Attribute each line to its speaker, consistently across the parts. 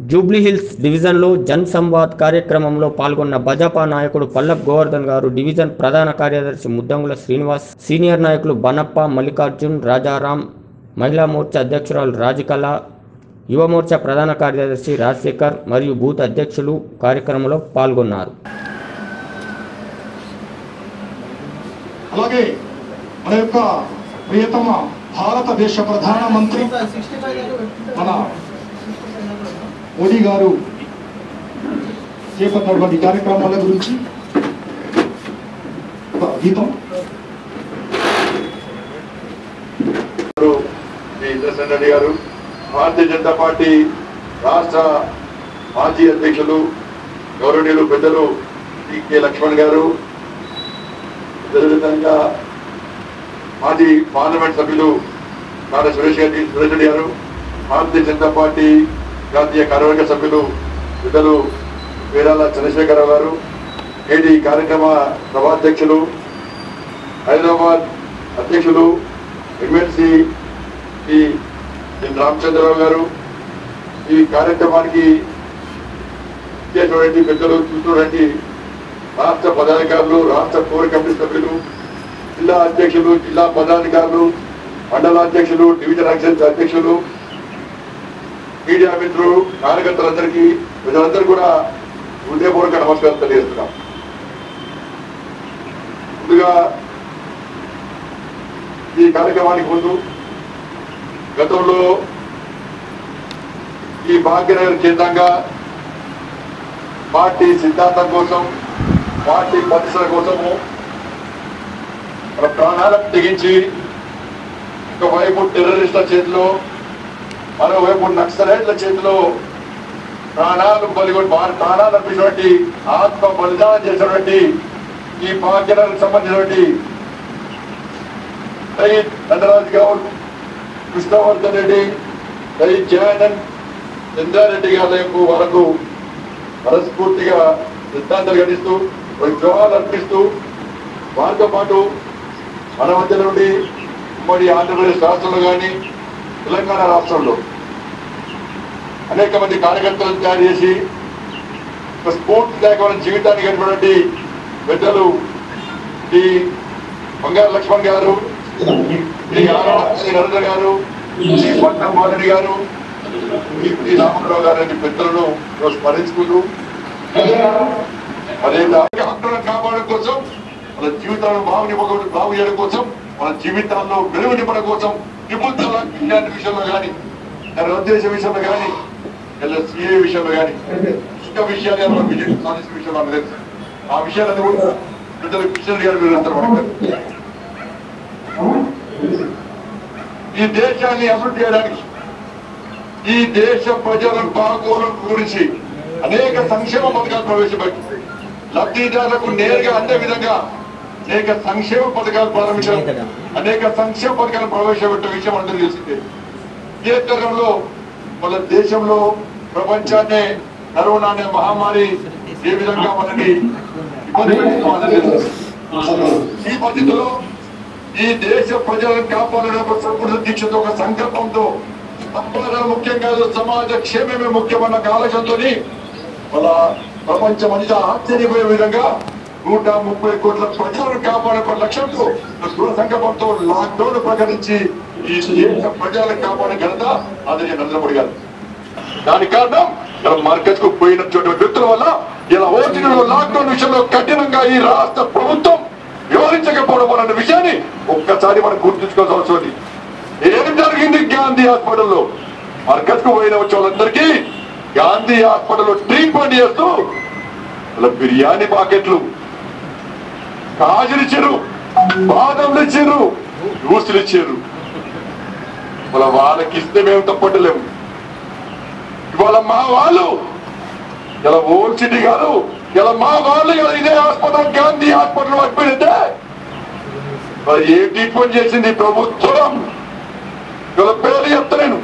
Speaker 1: జూబ్లీహిల్స్ డివిజన్లో జన్ సంవాద్ కార్యక్రమంలో పాల్గొన్న భాజపా నాయకుడు పల్లబ్ గోవర్ధన్ గారు డివిజన్ ప్రధాన కార్యదర్శి ముద్దంగుల శ్రీనివాస్ సీనియర్ నాయకులు బనప్ప మల్లికార్జున్ రాజారాం మహిళా మోర్చా అధ్యక్షురాలు రాజకళ యువ మోర్చా ప్రధాన కార్యదర్శి రాజశేఖర్ మరియు బూత్ అధ్యక్షులు కార్యక్రమంలో పాల్గొన్నారు
Speaker 2: అలాగే మన యొక్క ప్రియతమ భారతదేశ ప్రధానమంత్రి మన మోడీ గారు చేపట్టినటువంటి కార్యక్రమాల గురించి ఒక గీతం
Speaker 3: గారు, శ్రీ ఇంద్రసేన్ రెడ్డి గారు భారతీయ జనతా పార్టీ రాష్ట్ర మాజీ అధ్యక్షులు గౌరవనీయులు పెద్దలు శ్రీ కె లక్ష్మణ్ గారు అదేవిధంగా మాజీ పార్లమెంట్ సభ్యులు నారా సురేష్ గారి సురేష్ రెడ్డి గారు భారతీయ జనతా పార్టీ జాతీయ కార్యవర్గ సభ్యులు పెద్దలు వీరాల చంద్రశేఖరరావు గారు నేటి కార్యక్రమ సభాధ్యక్షులు హైదరాబాద్ అధ్యక్షులు ఎమ్మెల్సీ శ్రీ ఎన్ రామచంద్రరావు గారు ఈ కార్యక్రమానికి ఇచ్చేటువంటి పెద్దలు చూస్తున్నటువంటి రాష్ట్ర పదాధికారులు రాష్ట్ర కోర్ కమిటీ సభ్యులు జిల్లా అధ్యక్షులు జిల్లా పదాధికారులు మండల అధ్యక్షులు డివిజన్ అధ్యక్ష అధ్యక్షులు మీడియా మిత్రులు కార్యకర్తలందరికీ ప్రజలందరూ కూడా హృదయపూర్వక నమస్కారం తెలియజేస్తున్నాం ముందుగా ఈ కార్యక్రమానికి ముందు గతంలో ఈ భాగ్యనగర్ కేంద్రంగా పార్టీ సిద్ధాంతం కోసం పార్టీ పరిసర కోసము మన ప్రాణాలకు తెగించి ఒకవైపు టెర్రరిస్టుల చేతిలో మరోవైపు నక్సలైట్ల చేతిలో ప్రాణాలు బలిగొని వారి ప్రాణాలు అర్పించినటువంటి ఆత్మ బలిదానం చేసినటువంటి ఈ భాగ్యనగర్కి సంబంధించినటువంటి సయ్యద్ నందరాజ్ గౌడ్ కృష్ణవర్ధన్ రెడ్డి సయ్యద్ జయానంద్ చంద్రారెడ్డి గారు వరకు మనస్ఫూర్తిగా సిద్ధాంతాలు గడిస్తూ వారికి జోహాలు అర్పిస్తూ వారితో పాటు మన మధ్య నుండి ఉమ్మడి ఆంధ్రప్రదేశ్ రాష్ట్రంలో కానీ తెలంగాణ రాష్ట్రంలో అనేక మంది కార్యకర్తలను తయారు చేసి ఒక స్ఫూర్తిదాయకమైన జీవితాన్ని గడిపినటువంటి పెద్దలు శ్రీ బంగారు లక్ష్మణ్ గారు శ్రీ ఆరాధ నరేంద్ర గారు శ్రీ పట్నం రెడ్డి గారు శ్రీ శ్రీ రామారావు గారు అనే పెద్దలను ఈరోజు స్మరించుకుంటూ అదే హక్కులను కాపాడడం కోసం మన జీవితాలను బాగు నింపడం బాగు చేయడం కోసం మన జీవితాల్లో వెలుగు నింపడం కోసం నిపుణుల విజ్ఞాన విషయంలో కానీ ఉద్దేశ విషయంలో కానీ లేదా సిఏ విషయంలో కానీ ఇంకా విషయాలు ఏమైనా మనం విజయం సాధించిన విషయంలో మనకు తెలుసు ఆ విషయాలన్నీ కూడా పెద్దలు కిషన్ గారు వివరిస్తారు మనకు ఈ దేశాన్ని అభివృద్ధి చేయడానికి ఈ దేశ ప్రజల బాగోలు గురించి అనేక సంక్షేమ పథకాలు ప్రవేశపెట్టింది లబ్ధిదారులకు నేరుగా అందే విధంగా అనేక సంక్షేమ పథకాలు ప్రారంభించడం అనేక సంక్షేమ పథకాలు ప్రవేశపెట్టిన విషయం అందరూ తెలిసిందే ఈ తరంలో మన దేశంలో ప్రపంచాన్ని కరోనా అనే మహమ్మారి ఏ విధంగా మనని ఇబ్బంది పెట్టిందో అందరికీ తెలుసు. ఈ పరిస్థితుల్లో ఈ దేశ ప్రజలను కాపాడడం ఒక సంపూర్ణ దీక్షతో ఒక సంకల్పంతో సంపాదన ముఖ్యం కాదు సమాజ క్షేమమే ముఖ్యమన్న ఒక ఆలోచనతో మన ప్రపంచం అంతా ఆశ్చర్యపోయే విధంగా నూట ముప్పై కోట్ల ప్రజలను కాపాడే ఒక లక్ష్యంతో ఒక దృఢ సంకల్పంతో లాక్డౌన్ ప్రకటించి ఈ దేశ ప్రజలను కాపాడే ఘనత అది నరేంద్ర మోడీ గారు దానికి కారణం ఇలా మార్కెట్ కు పోయినటువంటి వ్యక్తుల వల్ల ఇలా ఓటీలో లాక్డౌన్ విషయంలో కఠినంగా ఈ రాష్ట్ర ప్రభుత్వం వివరించకపోవడం అన్న విషయాన్ని ఒక్కసారి మనం గుర్తుంచుకోవాల్సిన అవసరం ఉంది ఏం జరిగింది గాంధీ హాస్పిటల్లో మార్కెట్ కు పోయిన వచ్చే వాళ్ళందరికీ గాంధీ హాస్పిటల్లో ట్రీట్మెంట్ చేస్తూ ఇలా బిర్యానీ పాకెట్లు కాజులు ఇచ్చారు బాదంలు ఇచ్చారు జ్యూసులు ఇచ్చారు ఇలా వాళ్ళకి ఇస్తే మేము తప్పట్టలేము ఇవాళ మా వాళ్ళు ఇలా ఓల్డ్ సిటీ కాదు ఇలా మా వాళ్ళు ఇలా ఇదే హాస్పిటల్ గాంధీ హాస్పిటల్ అడ్మిట్ మరి ఏ ట్రీట్మెంట్ చేసింది ఈ ప్రభుత్వం ఇలా పేర్లు చెప్తలేను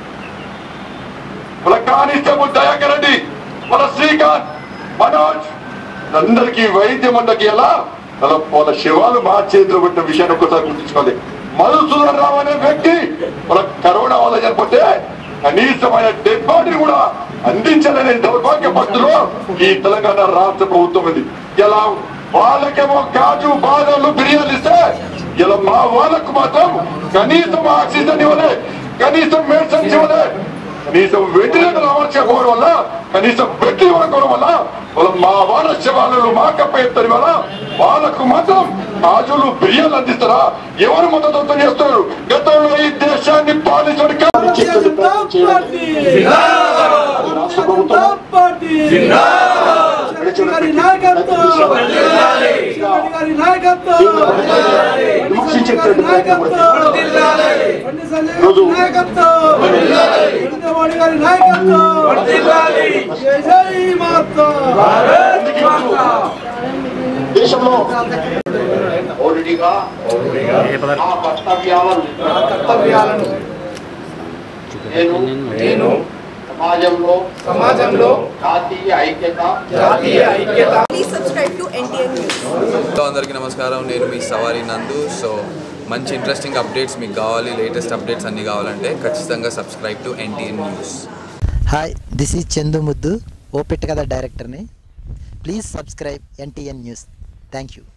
Speaker 3: మన కానిస్టేబుల్ దయాకర్ రెడ్డి మన శ్రీకాంత్ మనోజ్ అందరికీ వైద్యం అందరికి ఎలా అలా వాళ్ళ శివాలు మా చేతిలో పెట్టిన విషయాన్ని ఒక్కసారి గుర్తించుకోవాలి మధుసూదన్ రావు అనే వ్యక్తి మన కరోనా వల్ల చనిపోతే కనీసమైన డెడ్ బాడీని కూడా అందించాలనే దౌర్భాగ్య పద్ధతిలో ఈ తెలంగాణ రాష్ట్ర ప్రభుత్వం ఉంది ఇలా వాళ్ళకేమో కాజు బాదాలు బిర్యానీ ఇస్తే ఇలా మా వాళ్ళకు మాత్రం కనీసం ఆక్సిజన్ ఇవ్వలే కనీసం మెడిసిన్స్ ఇవ్వలే కనీసం వెంటిలేటర్ అమర్చకపోవడం వల్ల కనీసం బెడ్ ఇవ్వకపోవడం వల్ల వాళ్ళ మా వాళ్ళ శవాలను మాకప్ప ఎత్తని వల్ల వాళ్ళకు మాత్రం కాజులు బిర్యానీలు అందిస్తారా ఎవరు మద్దతు చేస్తారు గతంలో ఈ దేశాన్ని పాలించడానికి
Speaker 2: చేసేది ప్రయత్నం చేయండి. రాష్ట్ర ప్రభుత్వం విమర్శించేటువంటి ప్రయత్నం రోజు దేశంలో
Speaker 3: ఓడిగా
Speaker 2: ఆ కర్తవ్యాలను కర్తవ్యాలను
Speaker 3: నేను
Speaker 2: నేను
Speaker 3: సమాజంలో
Speaker 2: సమాజంలో
Speaker 3: జాతీయ ఐక్యత
Speaker 2: జాతీయ ఐక్యత
Speaker 4: Please subscribe to NTN News.
Speaker 5: Hello అందరికీ నమస్కారం నేను మీ సవారి నందు సో మంచి ఇంట్రెస్టింగ్ అప్డేట్స్ మీకు కావాలి లేటెస్ట్ అప్డేట్స్ అన్నీ కావాలంటే ఖచ్చితంగా subscribe to NTN news
Speaker 6: hi this is Chandu Muddu ఓపెట్ కథ డైరెక్టర్ని please subscribe NTN news thank you